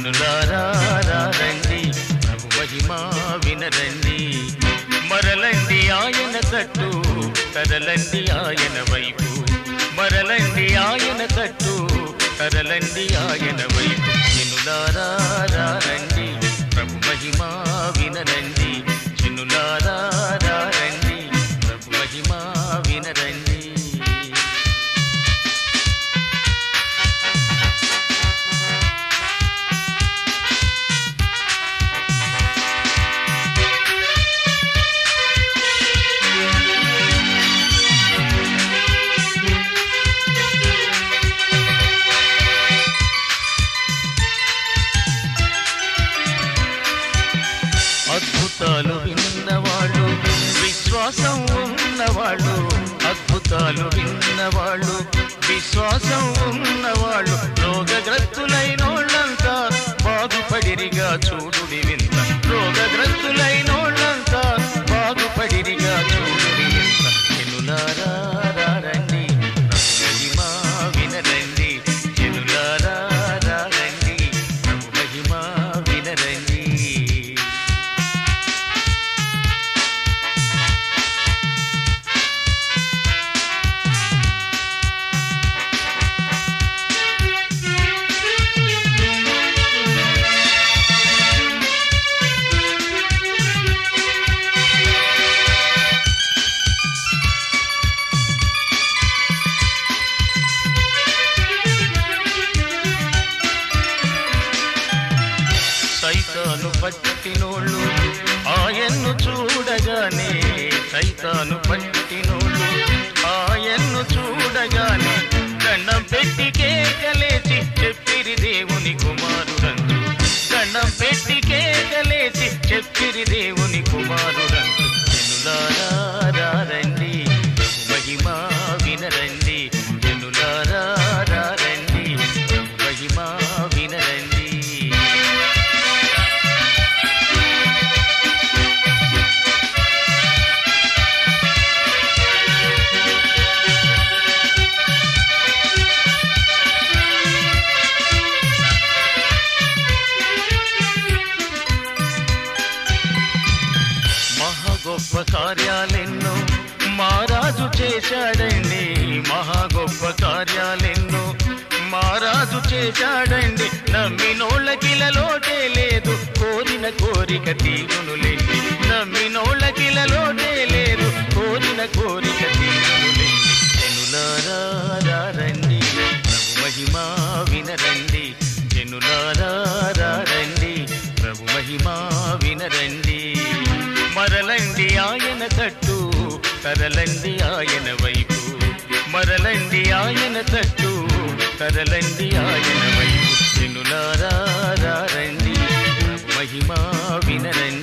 జనులారా రండి ప్రభు మహిమా వినరండి మరలండి ఆయన తట్టు కదలండి ఆయన వైపు మరలండి ఆయన తట్టు కదలండి ఆయన వైపు జనులారా రండి ప్రభు మహిమా వినరండి జనులారా రండి ప్రభు మహిమా వినరండి అద్భుతాలు విన్నవాళ్ళు విశ్వాసం ఉన్నవాళ్ళు అద్భుతాలు విన్నవాళ్ళు విశ్వాసం ఉన్నవాళ్ళు రోగగ్రస్తులైనోళ్ళంతా బాగుపడిరిగా చూడుడి వింత రోగగ్రస్తులైనోళ్ళంతా బాగుపడిరిగా చూడుడి వింత ఎనులారా రండి మహిమా వినరండి ఎనులారా రండి ప్రభు మహిమా వినరండి సైతాను పట్టినోళ్ళు ఆయన్ను చూడగానే సైతాను పట్టినోళ్ళు ఆయన్ను చూడగానే దండం పెట్టి కేకలేచి చెప్పిరి దేవుని కుమారుడంతు దండం పెట్టి కేకలేచి చెప్పిరి దేవుని కుమారుడంతు జనులారా రండి ప్రభు మహిమా వినరండి జనులారా రండి ప్రభు మహిమా వినరండి మహా గొప్ప కార్యాలెన్నో మారాజు చేశాడండి మహా గొప్ప కార్యాలెన్నో మారాజు చేశాడండి నమ్మినోళ్ళకిలలోటే లేదు కోరిన కోరిక తీరునులేండి నమ్మినోళ్ళకిలలోటే లేదు కోరిన కోరిక తీరునులేండి జనులారా రండి ప్రభు మహిమా వినరండి జనులారా రండి ప్రభు మహిమా వినరండి మరలండి ఆయన తట్టు కదలండి ఆయన వైపు మరలండి ఆయన తట్టు కదలండి ఆయన వైపు జనులారా రండి ప్రభు మహిమా వినరండి